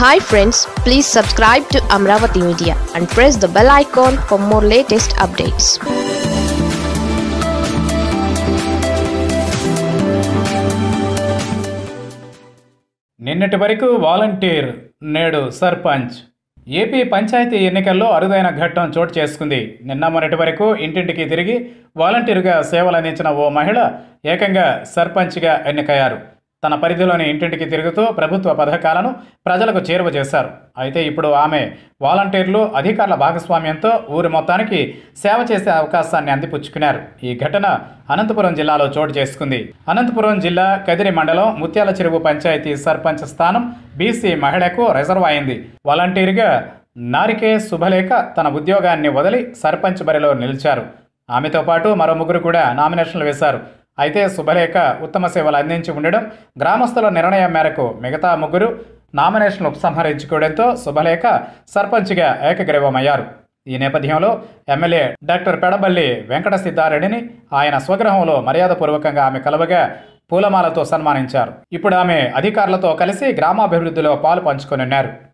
hi friends please subscribe to Amaravati media and press the bell icon for more latest updates నిన్నటి వరకు volunteer నేడు sarpanch AP panchayat ఎన్నికల్లో అరుదైన ఘట్టం చోటు చేసుకుంది నిన్న మొన్నటి వరకు ఇంటింటికి తిరిగి వాలంటీర్గా సేవలు అందించిన ఓ మహిళ ఏకంగా సర్పంచ్గా ఎన్నికయ్యారు తన పరిధిలోని ఇంటింటికి తిరుగుతూ ప్రభుత్వ పథకాలను ప్రజలకు చేరువ చేశారు అయితే ఇప్పుడు ఆమె వాలంటీర్లు అధికారుల భాగస్వామ్యంతో ఊరి మొత్తానికి సేవ చేసే అవకాశాన్ని అందిపుచ్చుకున్నారు ఈ ఘటన అనంతపురం జిల్లాలో చోటు చేసుకుంది అనంతపురం జిల్లా కదిరి మండలం ముత్యాల చెరువు పంచాయతీ సర్పంచ్ స్థానం బీసీ మహిళకు రిజర్వ్ అయింది వాలంటీర్గా నారికే శుభలేఖ తన ఉద్యోగాన్ని వదిలి సర్పంచ్ బరిలో నిలిచారు ఆమెతో పాటు మరో ముగ్గురు కూడా నామినేషన్లు వేశారు అయితే శుభలేఖ ఉత్తమ సేవలు అందించి ఉండడం గ్రామస్తుల నిర్ణయం మేరకు మిగతా ముగ్గురు నామినేషన్లు ఉపసంహరించుకోవడంతో శుభలేఖ సర్పంచ్గా ఏకగ్రీవమయ్యారు ఈ నేపథ్యంలో ఎమ్మెల్యే డాక్టర్ పెడబల్లి వెంకట సిద్ధారెడ్డిని ఆయన స్వగృహంలో మర్యాదపూర్వకంగా ఆమె కలవగా పూలమాలతో సన్మానించారు ఇప్పుడు ఆమె అధికారులతో కలిసి గ్రామాభివృద్ధిలో పాలు పంచుకొనున్నారు